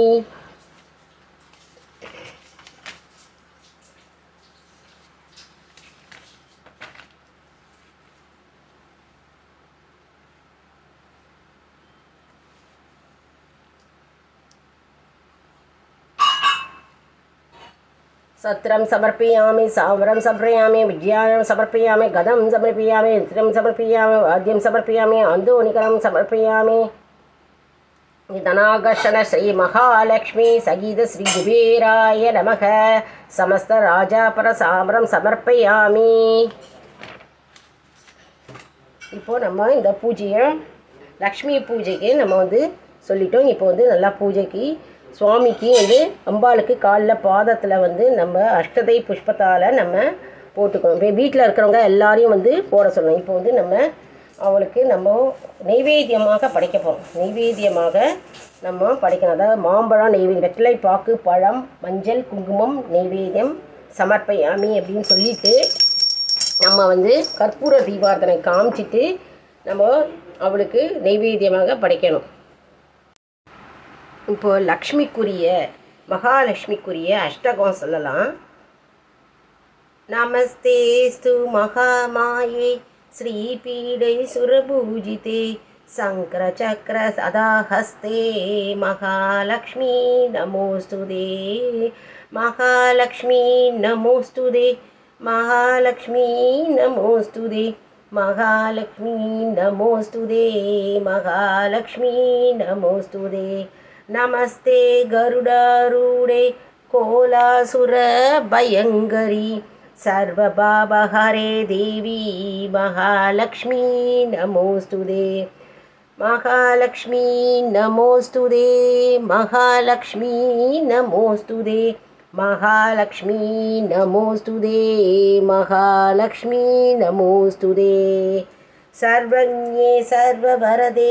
सत्रं समर्पयामि सावरं समर्पयामि विज्ञानं समर्पयामि गदं समर्पयामि यन्त्रं समर्पयामि वाद्यं समर्पयामि आन्दोनिकरं समर्पयामि धनाकर्षण श्रीमहालक्ष्मी सगीत श्रीकुबेराय नमः समस्तराजापरसामरं समर्पयामि இப்போ நம்ம இந்த பூஜையை லக்ஷ்மி பூஜைக்கு நம்ம வந்து சொல்லிட்டோம் இப்போ வந்து நல்லா பூஜைக்கு சுவாமிக்கு வந்து அம்பாளுக்கு காலில் பாதத்தில் வந்து நம்ம அஷ்டதை புஷ்பத்தால் நம்ம போட்டுக்கணும் இப்போ வீட்டில் இருக்கிறவங்க எல்லாரையும் வந்து போட சொல்லணும் இப்போ வந்து நம்ம அவளுக்கு நம்ம நெய்வேத்தியமாக படைக்க போகிறோம் நெய்வேத்தியமாக நம்ம படைக்கணும் அதாவது மாம்பழம் நெய்வேத்தியம் வெற்றிலை பாக்கு பழம் மஞ்சள் குங்குமம் நெய்வேத்தியம் சமர்ப்பயாமி அப்படின்னு சொல்லிட்டு நம்ம வந்து கற்பூர தீபார்த்தனை காமிச்சிட்டு நம்ம அவளுக்கு நெய்வேத்தியமாக படைக்கணும் இப்போ லக்ஷ்மிக்குரிய மகாலட்சுமிக்குரிய அஷ்டகம் சொல்லலாம் நமஸ்தேஸ்து மகாமாயே ஸ்ரீபீடை சுரபூஜிதே சங்கரச்சக்கர சதாஹஸ்தே மகாலக்ஷ்மி நமோஸ்துதே மகாலக்ஷ்மி நமோஸ்துதே மகாலக்ஷ்மி நமோஸ்துதே மகாலக்ஷ்மி நமோஸ்துதே மகாலக்ஷ்மி நமோஸ்துதே நமஸ்தே கருடாரூடே கோலாசுரभयङ्करी सर्वभावहरे देवी महालक्ष्मी नमोऽस्तु ते महालक्ष्मी नमोऽस्तु ते महालक्ष्मी नमोऽस्तु ते महालक्ष्मी नमोऽस्तु ते महालक्ष्मी नमोऽस्तु ते सर्वज्ञे सर्ववरदे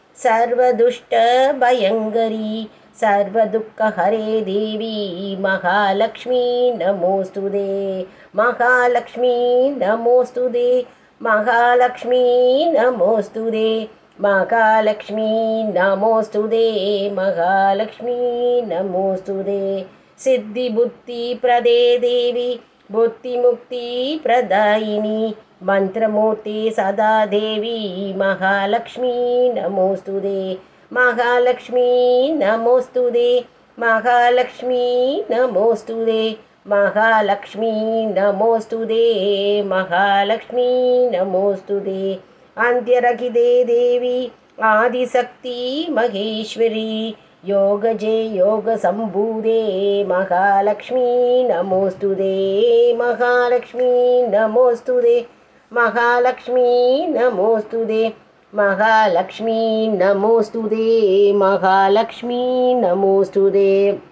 सर्वदुष्टभयङ्करी सर्वदुःखहरे देवी महालक्ष्मी नमोऽस्तु ते महालक्ष्मी नमोऽस्तु ते महालक्ष्मी नमोऽस्तु ते महालक्ष्मी नमोऽस्तु ते महालक्ष्मी नमोऽस्तु ते सिद्धिबुद्धिप्रदे देवी बुद्धिमुक्तिप्रदायिनी मन्त्रमूर्ति सदा देवी महालक्ष्मी नमोऽस्तु ते महालक्ष्मी नमोऽस्तु ते महालक्ष्मी नमोऽस्तु ते महालक्ष्मी नमोऽस्तु ते महालक्ष्मी नमोऽस्तु ते अन्त्यरहिते देवी आदिशक्ति महेश्वरी योगजे योगसम्भूते महालक्ष्मी नमोऽस्तु ते महालक्ष्मी नमोऽस्तु ते महालक्ष्मी नमोऽस्तु ते महालक्ष्मी नमोऽस्तु ते महालक्ष्मी नमोऽस्तु ते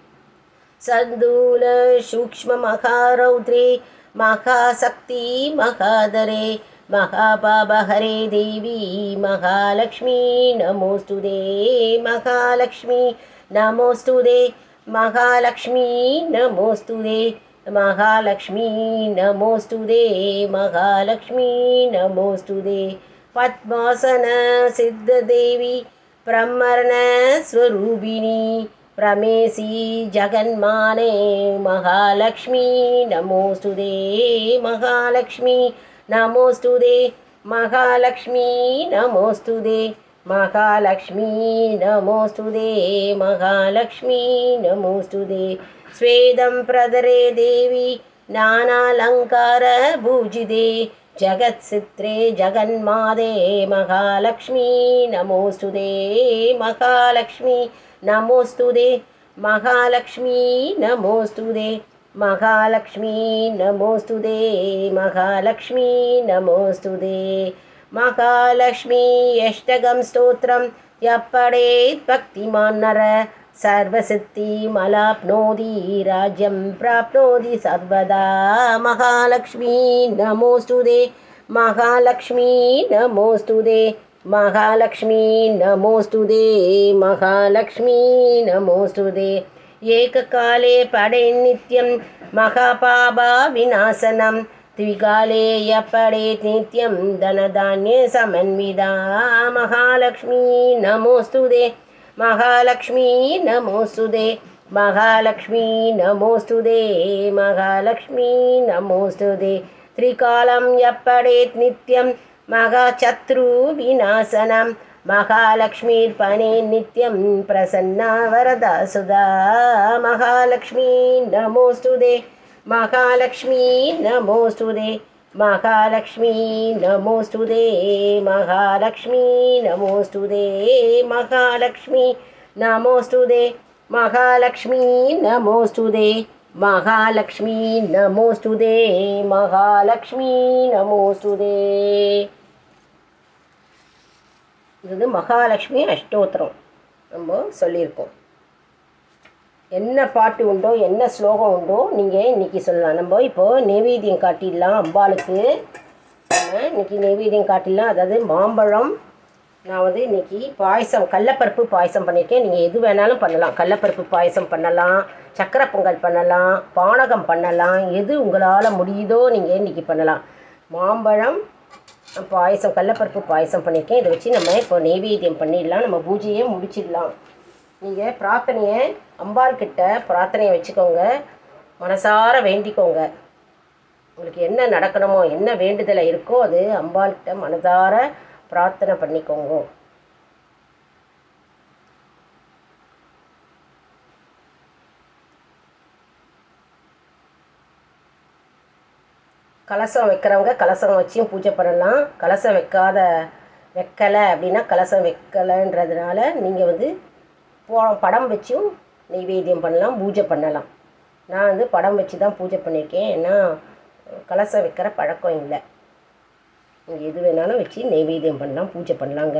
सन्दूलसूक्ष्ममहारौद्रे महाशक्ति महादरे महापापहरे देवी महालक्ष्मी नमोऽस्तु ते महालक्ष्मी नमोऽस्तु ते महालक्ष्मी नमोऽस्तु ते महालक्ष्मी नमोऽस्तु ते महालक्ष्मी नमोऽस्तु ते पद्मासनसिद्धदेवी ब्रह्मर्णस्वरूपिणी प्रमेसी जगन्माने महालक्ष्मी नमोऽस्तु ते महालक्ष्मी नमोऽस्तु ते महालक्ष्मी नमोऽस्तु ते महालक्ष्मी नमोऽस्तु ते महालक्ष्मी नमोऽस्तु ते स्वेदं प्रदरे देवी नानालङ्कारभूजिते जगत्सित्रे जगन्मादे महालक्ष्मी नमोऽस्तु ते महालक्ष्मी नमोऽस्तु ते महालक्ष्मी नमोऽस्तु ते महालक्ष्मी नमोऽस्तु ते महालक्ष्मी नमोऽस्तु ते महालक्ष्मी अष्टकं स्तोत्रं यः पठेत् भक्तिमान् नर सर्वसिद्धिमलाप्नोति राज्यं प्राप्नोति सर्वदा महालक्ष्मी नमोऽस्तु ते महालक्ष्मी नमोऽस्तु ते महालक्ष्मी नमोऽस्तु ते महालक्ष्मी नमोऽस्तु ते एककाले पडे नित्यं महापापविनाशनं द्विकाले य पडेत् नित्यं धनधान्ये समन्विता महालक्ष्मी नमोऽस्तु ते महालक्ष्मी नमोऽस्तु ते महालक्ष्मी नमोऽस्तु ते महालक्ष्मी नमोऽस्तु ते त्रिकालं यः पडेत् नित्यं महाशत्रुविनाशनं महालक्ष्मीर्पणे नित्यं प्रसन्ना वरदा सुधा महालक्ष्मी नमोऽस्तु ते महालक्ष्मी नमोऽस्तु ते महालक्ष्मी नमोऽस्तु ते महालक्ष्मी नमोऽस्तु ते महालक्ष्मी नमोऽस्तु ते महालक्ष्मी नमोऽस्तु ते महालक्ष्मी नमोऽस्तु ते महालक्ष्मी नमोऽस्तु ते இது வந்து மகாலட்சுமி அஷ்டோத்திரம் நம்ம சொல்லியிருக்கோம் என்ன பாட்டு உண்டோ என்ன ஸ்லோகம் உண்டோ நீங்கள் இன்றைக்கி சொல்லலாம் நம்ம இப்போது நெய்வேத்தியம் காட்டிடலாம் அம்பாளுக்கு நம்ம இன்றைக்கி நெய்வேத்தியம் காட்டிடலாம் அதாவது மாம்பழம் நான் வந்து இன்றைக்கி பாயசம் கடலப்பருப்பு பாயசம் பண்ணியிருக்கேன் நீங்கள் எது வேணாலும் பண்ணலாம் கடலப்பருப்பு பாயசம் பண்ணலாம் சக்கரை பொங்கல் பண்ணலாம் பானகம் பண்ணலாம் எது உங்களால் முடியுதோ நீங்கள் இன்றைக்கி பண்ணலாம் மாம்பழம் பாயசம் கடலப்பருப்பு பாயசம் பண்ணியிருக்கேன் இதை வச்சு நம்ம இப்போ நெய்வேத்தியம் பண்ணிடலாம் நம்ம பூஜையை முடிச்சிடலாம் நீங்கள் பிரார்த்தனையை அம்பாள் கிட்ட பிரார்த்தனையை வச்சுக்கோங்க மனசார வேண்டிக்கோங்க உங்களுக்கு என்ன நடக்கணுமோ என்ன வேண்டுதலை இருக்கோ அது அம்பாள்கிட்ட மனதார பிரார்த்தனை பண்ணிக்கோங்க கலசம் வைக்கிறவங்க கலசம் வச்சியும் பூஜை பண்ணலாம் கலசம் வைக்காத வைக்கலை அப்படின்னா கலசம் வைக்கலைன்றதுனால நீங்கள் வந்து போ படம் வச்சும் நெய்வேத்தியம் பண்ணலாம் பூஜை பண்ணலாம் நான் வந்து படம் வச்சு தான் பூஜை பண்ணியிருக்கேன் ஏன்னா கலசம் வைக்கிற பழக்கம் இல்லை நீங்கள் எது வேணாலும் வச்சு நெய்வேத்தியம் பண்ணலாம் பூஜை பண்ணலாங்க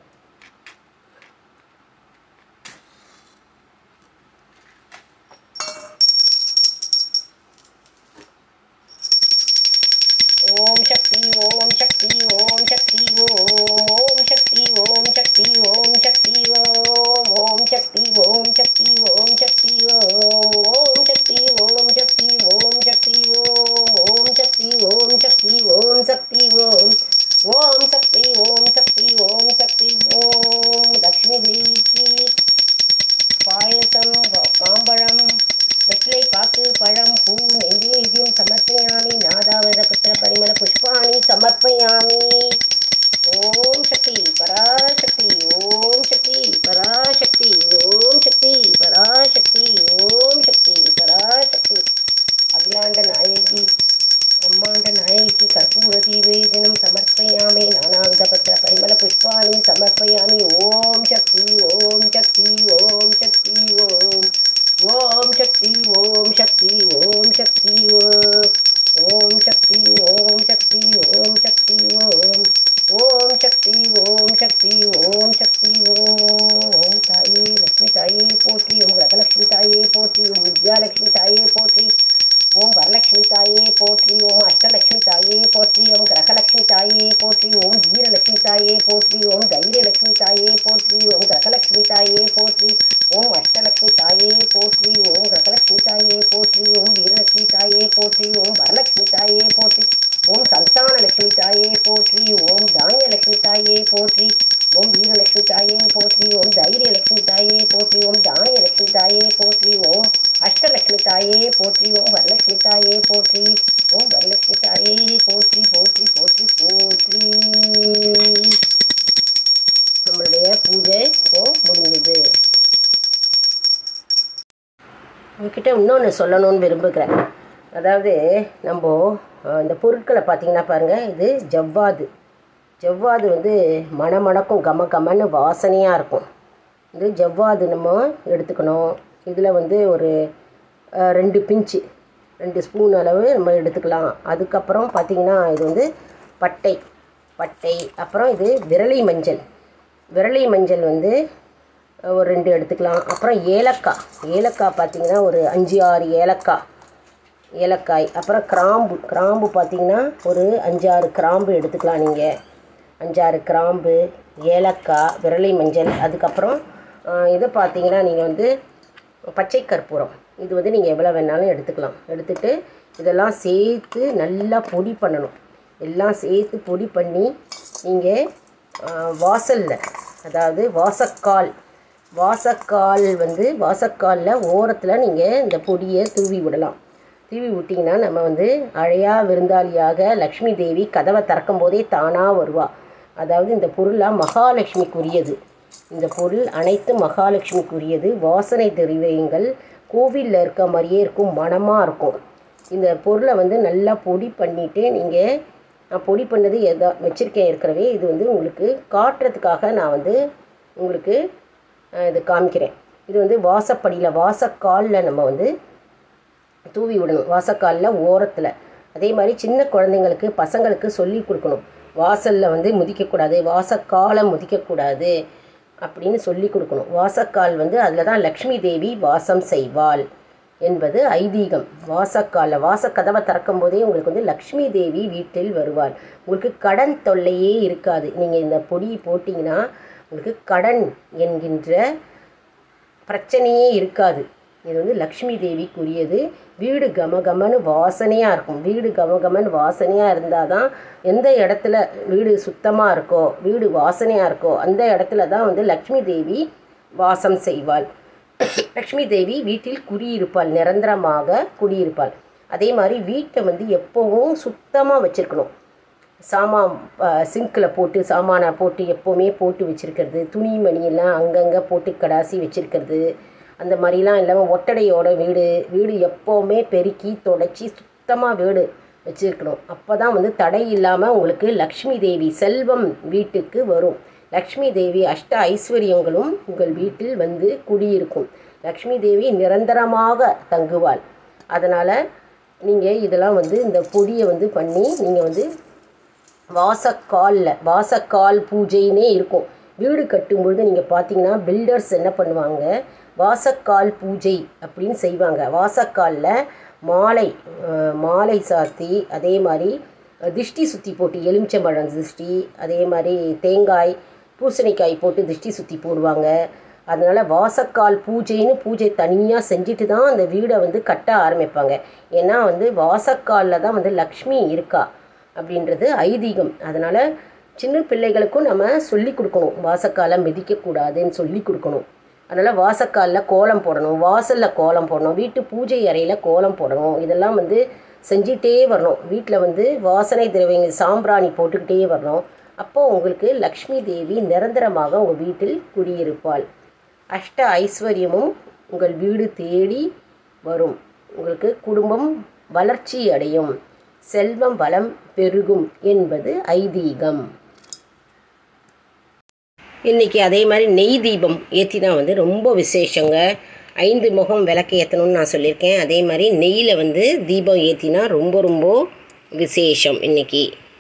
ஓம் சக்தி ஓம் சக்தி ஓம் சக்தி ஓம் ஓம் சக்தி ஓம் சக்தி ஓம் சக்தி ஓம் ஓம் சக்தி ஓம் சக்தி ஓம் சக்தி ஓம் ஓம் சக்தி ஓம் சக்தி ஓம் சக்தி ஓம் ஓம் சக்தி ஓம் சக்தி ஓம் சக்தி ஓம் ஓம் சக்தி ஓம் சக்தி ஓம் சக்தி உங்ககிட்ட இன்னொன்று சொல்லணும்னு விரும்புகிறேன் அதாவது நம்ம அஹ், இந்த பொருட்களை பார்த்தீங்கன்னா பாருங்கள் இது ஜவ்வாது ஜவ்வாது வந்து மணமணக்கும் கம கமன்னு வாசனையாக இருக்கும் இது ஜவ்வாது நம்ம எடுத்துக்கணும் இதில் வந்து ஒரு அஹ், ரெண்டு பிஞ்சு ரெண்டு ஸ்பூன் அளவு நம்ம எடுத்துக்கலாம் அதுக்கப்புறம் பார்த்திங்கன்னா இது வந்து பட்டை பட்டை அப்புறம் இது விரலி மஞ்சள் விரலி மஞ்சள் வந்து அஹ், ஒரு ரெண்டு எடுத்துக்கலாம் அப்புறம் ஏலக்காய் ஏலக்காய் பார்த்திங்கன்னா ஒரு அஞ்சு ஆறு ஏலக்காய் ஏலக்காய் அப்புறம் கிராம்பு கிராம்பு பார்த்திங்கன்னா ஒரு அஞ்சாறு கிராம்பு எடுத்துக்கலாம் நீங்கள் அஞ்சாறு கிராம்பு ஏலக்காய் விரலி மஞ்சள் அதுக்கப்புறம் ஆஹ், இதை பார்த்தீங்கன்னா நீங்கள் வந்து பச்சை கற்பூரம் இது வந்து நீங்கள் எவ்வளோ வேணாலும் எடுத்துக்கலாம் எடுத்துட்டு இதெல்லாம் சேர்த்து நல்லா பொடி பண்ணணும் எல்லாம் சேர்த்து பொடி பண்ணி நீங்கள் வாசலில் அதாவது வாசக்கால் வாசக்கால் வந்து வாசக்காலில் ஓரத்தில் நீங்கள் இந்த பொடியை தூவி விடலாம் தூவி விட்டிங்கன்னா நம்ம வந்து அழையா விருந்தாளியாக லக்ஷ்மி தேவி கதவை திறக்கும் போதே தானாக வருவா அதாவது இந்த பொருளாக மகாலட்சுமிக்குரியது இந்த பொருள் அனைத்து மகாலட்சுமிக்குரியது வாசனை திரவியங்கள் கோவிலில் இருக்க மாதிரியே இருக்கும் மணமாக இருக்கும் இந்த பொருளை வந்து நல்லா பொடி பண்ணிவிட்டு நீங்கள் நான் பொடி பண்ணது எதா வச்சுருக்கேன் ஏற்கனவே இது வந்து உங்களுக்கு காட்டுறதுக்காக நான் வந்து உங்களுக்கு அஹ், இது காமிக்கிறேன் இது வந்து வாசப்படியில் வாசக்காலில் நம்ம வந்து தூவி விடணும் வாசக்காலில் ஓரத்தில் அதே மாதிரி சின்ன குழந்தைங்களுக்கு பசங்களுக்கு சொல்லி கொடுக்கணும் வாசலில் வந்து முதிக்கக்கூடாது வாசக்காலை முதிக்கக்கூடாது அப்படின்னு சொல்லி கொடுக்கணும் வாசக்கால் வந்து அதில் தான் லக்ஷ்மி தேவி வாசம் செய்வாள் என்பது ஐதீகம் வாசக்காலில் வாசக்கதவை திறக்கும் போதே உங்களுக்கு வந்து லக்ஷ்மி தேவி வீட்டில் வருவாள் உங்களுக்கு கடன் தொல்லையே இருக்காது நீங்கள் இந்த பொடி போட்டிங்கன்னா உங்களுக்கு கடன் என்கின்ற பிரச்சனையே இருக்காது இது வந்து லக்ஷ்மி தேவிக்குரியது வீடு கமகமன்னு வாசனையாக இருக்கும் வீடு கமகமன்னு வாசனையாக இருந்தால் தான் எந்த இடத்துல வீடு சுத்தமாக இருக்கோ வீடு வாசனையாக இருக்கோ அந்த இடத்துல தான் வந்து லக்ஷ்மி தேவி வாசம் செய்வாள் லக்ஷ்மி தேவி வீட்டில் குடியிருப்பாள் நிரந்தரமாக குடியிருப்பாள் அதே மாதிரி வீட்டை வந்து எப்போவும் சுத்தமாக வச்சுருக்கணும் சாமான் சிங்கில் போட்டு சாமானை போட்டு எப்போவுமே போட்டு வச்சுருக்கிறது துணிமணியெல்லாம் அங்கங்கே போட்டு கடாசி வச்சுருக்கிறது அந்த மாதிரிலாம் இல்லாமல் ஒட்டடையோட வீடு வீடு எப்போவுமே பெருக்கி தொடச்சி சுத்தமாக வீடு வச்சுருக்கணும் அப்போ தான் வந்து தடை இல்லாமல் உங்களுக்கு லக்ஷ்மி தேவி செல்வம் வீட்டுக்கு வரும் லக்ஷ்மி தேவி அஷ்ட ஐஸ்வர்யங்களும் உங்கள் வீட்டில் வந்து குடியிருக்கும் லக்ஷ்மி தேவி நிரந்தரமாக தங்குவாள் அதனால் நீங்கள் இதெல்லாம் வந்து இந்த பொடியை வந்து பண்ணி நீங்கள் வந்து வாசக்காலில் வாசக்கால் பூஜைன்னே இருக்கும் வீடு கட்டும்பொழுது நீங்கள் பார்த்தீங்கன்னா பில்டர்ஸ் என்ன பண்ணுவாங்க வாசக்கால் பூஜை அப்படின்னு செய்வாங்க வாசக்காலில் மாலை அஹ், மாலை சாத்தி அதே மாதிரி அஹ், திஷ்டி சுற்றி போட்டு எலுமிச்சம்பழம் திஷ்டி அதே மாதிரி தேங்காய் பூசணிக்காய் போட்டு திஷ்டி சுற்றி போடுவாங்க அதனால் வாசக்கால் பூஜைன்னு பூஜை தனியாக செஞ்சுட்டு தான் அந்த வீடை வந்து கட்ட ஆரம்பிப்பாங்க ஏன்னா வந்து வாசக்காலில் தான் வந்து லக்ஷ்மி இருக்கா அப்படின்றது ஐதீகம் அதனால் சின்ன பிள்ளைகளுக்கும் நம்ம சொல்லி கொடுக்கணும் வாசக்காலை மிதிக்கக்கூடாதுன்னு சொல்லி கொடுக்கணும் அதனால் வாசக்காலில் கோலம் போடணும் வாசலில் கோலம் போடணும் வீட்டு பூஜை அறையில் கோலம் போடணும் இதெல்லாம் வந்து செஞ்சிட்டே வரணும் வீட்டில் வந்து வாசனை திரவியங்கள் சாம்பிராணி போட்டுக்கிட்டே வரணும் அப்போது உங்களுக்கு லக்ஷ்மி தேவி நிரந்தரமாக உங்கள் வீட்டில் குடியிருப்பாள் அஷ்ட ஐஸ்வர்யமும் உங்கள் வீடு தேடி வரும் உங்களுக்கு குடும்பம் வளர்ச்சி அடையும் செல்வம் வளம் பெருகும் என்பது ஐதீகம் இன்றைக்கி அதே மாதிரி நெய் தீபம் ஏற்றினா வந்து ரொம்ப விசேஷங்க ஐந்து முகம் விளக்கு ஏற்றணும்னு நான் சொல்லியிருக்கேன் அதே மாதிரி நெய்யில் வந்து தீபம் ஏற்றினா ரொம்ப ரொம்ப விசேஷம் இன்றைக்கி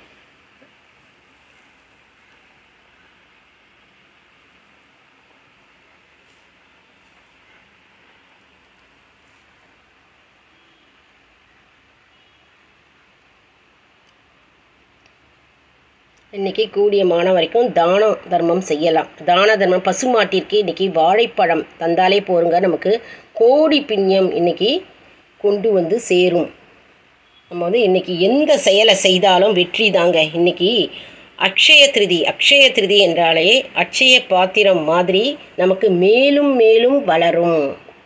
இன்றைக்கி கூடியமான வரைக்கும் தானம் தர்மம் செய்யலாம் தான தர்மம் பசுமாட்டிற்கு இன்றைக்கி வாழைப்பழம் தந்தாலே போருங்க நமக்கு கோடி பிண்ணியம் இன்றைக்கி கொண்டு வந்து சேரும் நம்ம வந்து இன்றைக்கி எந்த செயலை செய்தாலும் வெற்றி தாங்க இன்றைக்கி அக்ஷய திருதி அக்ஷய திருதி என்றாலே அக்ஷய பாத்திரம் மாதிரி நமக்கு மேலும் மேலும் வளரும்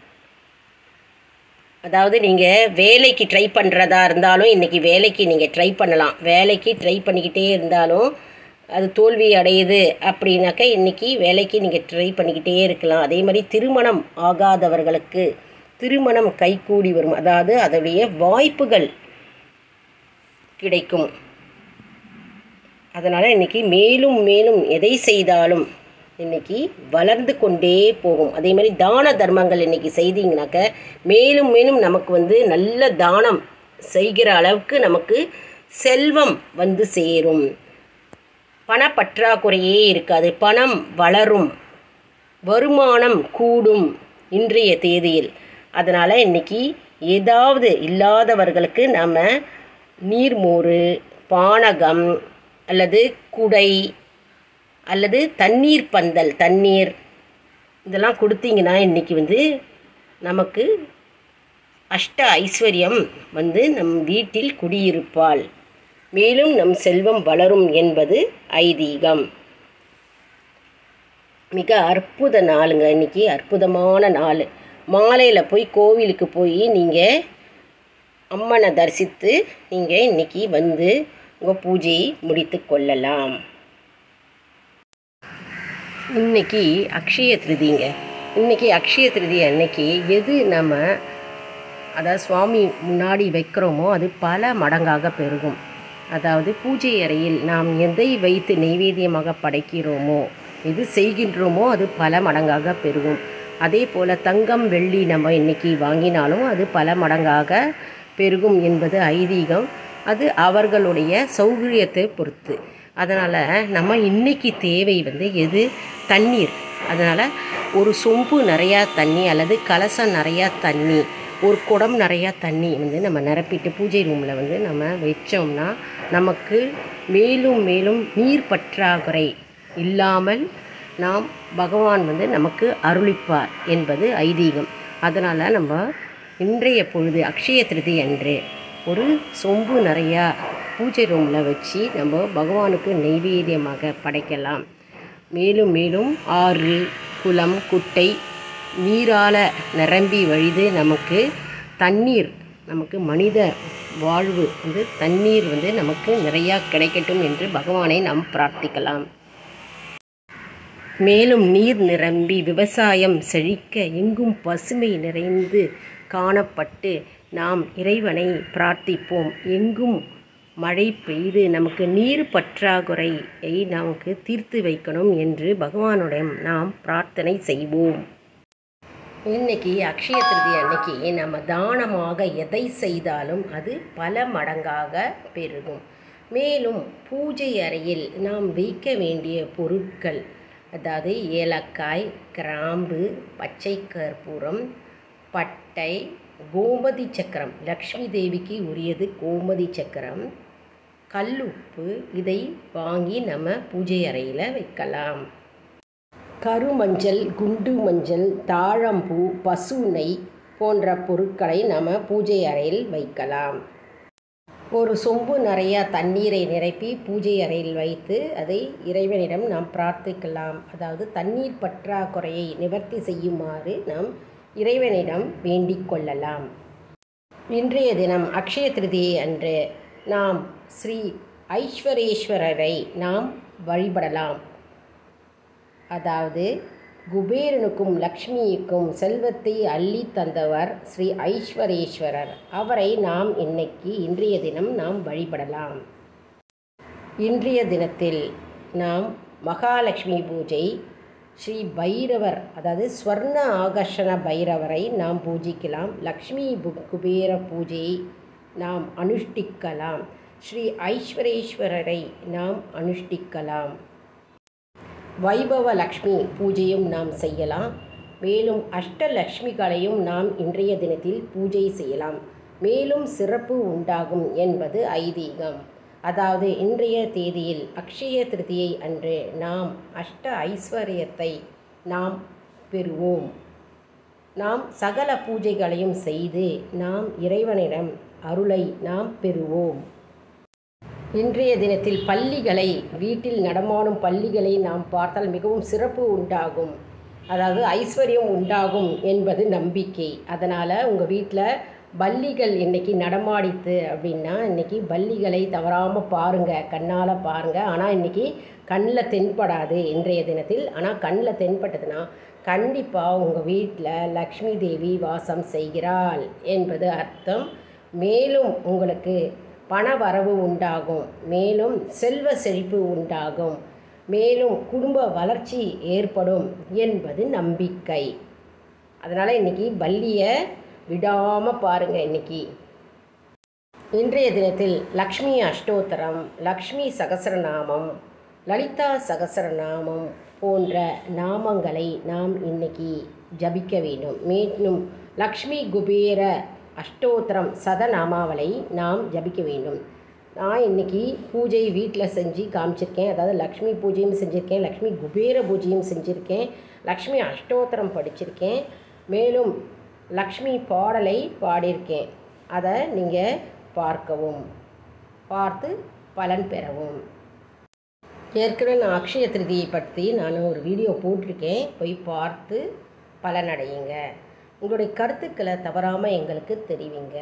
அதாவது நீங்கள் வேலைக்கு ட்ரை பண்ணுறதா இருந்தாலும் இன்றைக்கி வேலைக்கு நீங்கள் ட்ரை பண்ணலாம் வேலைக்கு ட்ரை பண்ணிக்கிட்டே இருந்தாலும் அது தோல்வி அடையுது அப்படின்னாக்கா இன்றைக்கி வேலைக்கு நீங்கள் ட்ரை பண்ணிக்கிட்டே இருக்கலாம் அதே மாதிரி திருமணம் ஆகாதவர்களுக்கு திருமணம் கைகூடி வரும் அதாவது அதோடைய வாய்ப்புகள் கிடைக்கும் அதனால் இன்றைக்கி மேலும் மேலும் எதை செய்தாலும் இன்றைக்கி வளர்ந்து கொண்டே போகும் அதே மாதிரி தான தர்மங்கள் இன்றைக்கி செய்தீங்கனாக்க மேலும் மேலும் நமக்கு வந்து நல்ல தானம் செய்கிற அளவுக்கு நமக்கு செல்வம் வந்து சேரும் பணப்பற்றாக்குறையே இருக்காது பணம் வளரும் வருமானம் கூடும் இன்றைய தேதியில் அதனால் இன்றைக்கி ஏதாவது இல்லாதவர்களுக்கு நம்ம நீர்மோர் பானகம் அல்லது குடை அல்லது தண்ணீர் பந்தல் தண்ணீர் இதெல்லாம் கொடுத்தீங்கன்னா இன்றைக்கி வந்து நமக்கு அஷ்ட ஐஸ்வர்யம் வந்து நம் வீட்டில் குடியிருப்பாள் மேலும் நம் செல்வம் வளரும் என்பது ஐதீகம் மிக அற்புத நாளுங்க இன்றைக்கி அற்புதமான நாள் மாலையில் போய் கோவிலுக்கு போய் நீங்கள் அம்மனை தரிசித்து நீங்கள் இன்றைக்கி வந்து உங்கள் பூஜையை முடித்து கொள்ளலாம் இன்னைக்கு அக்ஷய திருதிங்க இன்னைக்கு அக்ஷய திருதி அன்னைக்கு எது நம்ம அதாவது சுவாமி முன்னாடி வைக்கிறோமோ அது பல மடங்காக பெருகும் அதாவது பூஜை அறையில் நாம் எதை வைத்து நெய்வேத்தியமாக படைக்கிறோமோ எது செய்கின்றோமோ அது பல மடங்காக பெருகும் அதே போல் தங்கம் வெள்ளி நம்ம இன்னைக்கு வாங்கினாலும் அது பல மடங்காக பெருகும் என்பது ஐதீகம் அது அவர்களுடைய சௌகரியத்தை பொறுத்து அதனால் நம்ம இன்னைக்கு தேவை வந்து எது தண்ணீர் அதனால் ஒரு சொம்பு நிறையா தண்ணி அல்லது கலசம் நிறையா தண்ணி ஒரு குடம் நிறையா தண்ணி வந்து நம்ம நிரப்பிட்டு பூஜை ரூமில் வந்து நம்ம வச்சோம்னா நமக்கு மேலும் மேலும் நீர் பற்றாக்குறை இல்லாமல் நாம் பகவான் வந்து நமக்கு அருளிப்பார் என்பது ஐதீகம் அதனால் நம்ம இன்றைய பொழுது அக்ஷய திருதி அன்று ஒரு சொம்பு நிறையா பூஜை ரூமில் வச்சு நம்ம பகவானுக்கு நெய்வேத்தியமாக படைக்கலாம் மேலும் மேலும் ஆறு குளம் குட்டை நீரால் நிரம்பி வழிது நமக்கு தண்ணீர் நமக்கு மனித வாழ்வு வந்து தண்ணீர் வந்து நமக்கு நிறையா கிடைக்கட்டும் என்று பகவானை நாம் பிரார்த்திக்கலாம் மேலும் நீர் நிரம்பி விவசாயம் செழிக்க எங்கும் பசுமை நிறைந்து காணப்பட்டு நாம் இறைவனை பிரார்த்திப்போம் எங்கும் மழை பெய்து நமக்கு நீர் பற்றாக்குறையை நமக்கு தீர்த்து வைக்கணும் என்று பகவானுடன் நாம் பிரார்த்தனை செய்வோம் இன்னைக்கு அக்ஷய திருதி அன்னைக்கு நம்ம தானமாக எதை செய்தாலும் அது பல மடங்காக பெருகும் மேலும் பூஜை அறையில் நாம் வைக்க வேண்டிய பொருட்கள் அதாவது ஏலக்காய் கிராம்பு பச்சை கற்பூரம் பட்டை கோமதி சக்கரம் லக்ஷ்மி தேவிக்கு உரியது கோமதி சக்கரம் கல்லுப்பு இதை வாங்கி நம்ம பூஜை அறையில் வைக்கலாம் கருமஞ்சள் குண்டு மஞ்சள் தாழம்பூ பசு நெய் போன்ற பொருட்களை நம்ம பூஜை அறையில் வைக்கலாம் ஒரு சொம்பு நிறையா தண்ணீரை நிரப்பி பூஜை அறையில் வைத்து அதை இறைவனிடம் நாம் பிரார்த்திக்கலாம் அதாவது தண்ணீர் பற்றாக்குறையை நிவர்த்தி செய்யுமாறு நாம் இறைவனிடம் வேண்டிக் கொள்ளலாம் இன்றைய தினம் அக்ஷய திருதியை அன்று நாம் ஸ்ரீ ஐஸ்வரேஸ்வரரை நாம் வழிபடலாம் அதாவது குபேரனுக்கும் லக்ஷ்மிக்கும் செல்வத்தை அள்ளி தந்தவர் ஸ்ரீ ஐஸ்வரேஸ்வரர் அவரை நாம் இன்னைக்கு இன்றைய தினம் நாம் வழிபடலாம் இன்றைய தினத்தில் நாம் மகாலட்சுமி பூஜை ஸ்ரீ பைரவர் அதாவது ஸ்வர்ண ஆகர்ஷண பைரவரை நாம் பூஜிக்கலாம் லக்ஷ்மி பு- குபேர பூஜையை நாம் அனுஷ்டிக்கலாம் ஸ்ரீ ஐஸ்வரேஸ்வரரை நாம் அனுஷ்டிக்கலாம் வைபவ லக்ஷ்மி பூஜையும் நாம் செய்யலாம் மேலும் அஷ்டலக்ஷ்மிகளையும் நாம் இன்றைய தினத்தில் பூஜை செய்யலாம் மேலும் சிறப்பு உண்டாகும் என்பது ஐதீகம் அதாவது இன்றைய தேதியில் அக்ஷய திருதியை அன்று நாம் அஷ்ட ஐஸ்வர்யத்தை நாம் பெறுவோம் நாம் சகல பூஜைகளையும் செய்து நாம் இறைவனிடம் அருளை நாம் பெறுவோம் இன்றைய தினத்தில் பள்ளிகளை வீட்டில் நடமாடும் பள்ளிகளை நாம் பார்த்தால் மிகவும் சிறப்பு உண்டாகும் அதாவது ஐஸ்வர்யம் உண்டாகும் என்பது நம்பிக்கை அதனால் உங்கள் வீட்டில் பல்லிகள் இன்னைக்கு நடமாடித்து அப்படின்னா இன்னைக்கு பல்லிகளை தவறாமல் பாருங்கள் கண்ணால் பாருங்கள் ஆனால் இன்னைக்கு கண்ணில் தென்படாது இன்றைய தினத்தில் ஆனால் கண்ணில் தென்பட்டதுன்னா கண்டிப்பாக உங்கள் வீட்டில் லக்ஷ்மி தேவி வாசம் செய்கிறாள் என்பது அர்த்தம் மேலும் உங்களுக்கு பண வரவு உண்டாகும் மேலும் செல்வ செழிப்பு உண்டாகும் மேலும் குடும்ப வளர்ச்சி ஏற்படும் என்பது நம்பிக்கை அதனால் இன்றைக்கி வள்ளியை விடாமல் பாருங்கள் இன்றைக்கி இன்றைய தினத்தில் லக்ஷ்மி அஷ்டோத்தரம் லக்ஷ்மி சகசரநாமம் லலிதா சகசரநாமம் போன்ற நாமங்களை நாம் இன்னைக்கு ஜபிக்க வேண்டும் மேலும் லக்ஷ்மி குபேர அஷ்டோத்திரம் சதநாமாவளை நாம் ஜபிக்க வேண்டும் நான் இன்னைக்கு பூஜை வீட்டில் செஞ்சு காமிச்சிருக்கேன் அதாவது லக்ஷ்மி பூஜையும் செஞ்சுருக்கேன் லக்ஷ்மி குபேர பூஜையும் செஞ்சுருக்கேன் லக்ஷ்மி அஷ்டோத்திரம் படிச்சிருக்கேன் மேலும் லக்ஷ்மி பாடலை பாடியிருக்கேன் அதை நீங்கள் பார்க்கவும் பார்த்து பலன் பெறவும் ஏற்கனவே நான் அக்ஷய திருதியை பற்றி நான் ஒரு வீடியோ போட்டிருக்கேன் போய் பார்த்து பலனடையுங்க உங்களுடைய கருத்துக்களை தவறாமல் எங்களுக்கு தெரிவிங்க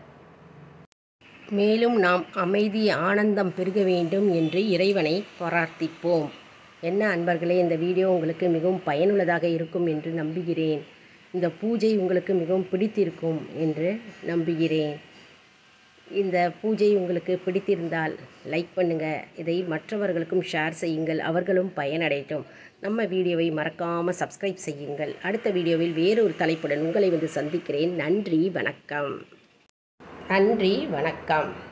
மேலும் நாம் அமைதி ஆனந்தம் பெருக வேண்டும் என்று இறைவனை பிரார்த்திப்போம் என்ன அன்பர்களே இந்த வீடியோ உங்களுக்கு மிகவும் பயனுள்ளதாக இருக்கும் என்று நம்புகிறேன் இந்த பூஜை உங்களுக்கு மிகவும் பிடித்திருக்கும் என்று நம்புகிறேன் இந்த பூஜை உங்களுக்கு பிடித்திருந்தால் லைக் பண்ணுங்கள் இதை மற்றவர்களுக்கும் ஷேர் செய்யுங்கள் அவர்களும் பயனடையட்டும் நம்ம வீடியோவை மறக்காமல் சப்ஸ்கிரைப் செய்யுங்கள் அடுத்த வீடியோவில் வேறொரு தலைப்புடன் உங்களை வந்து சந்திக்கிறேன் நன்றி வணக்கம் நன்றி வணக்கம்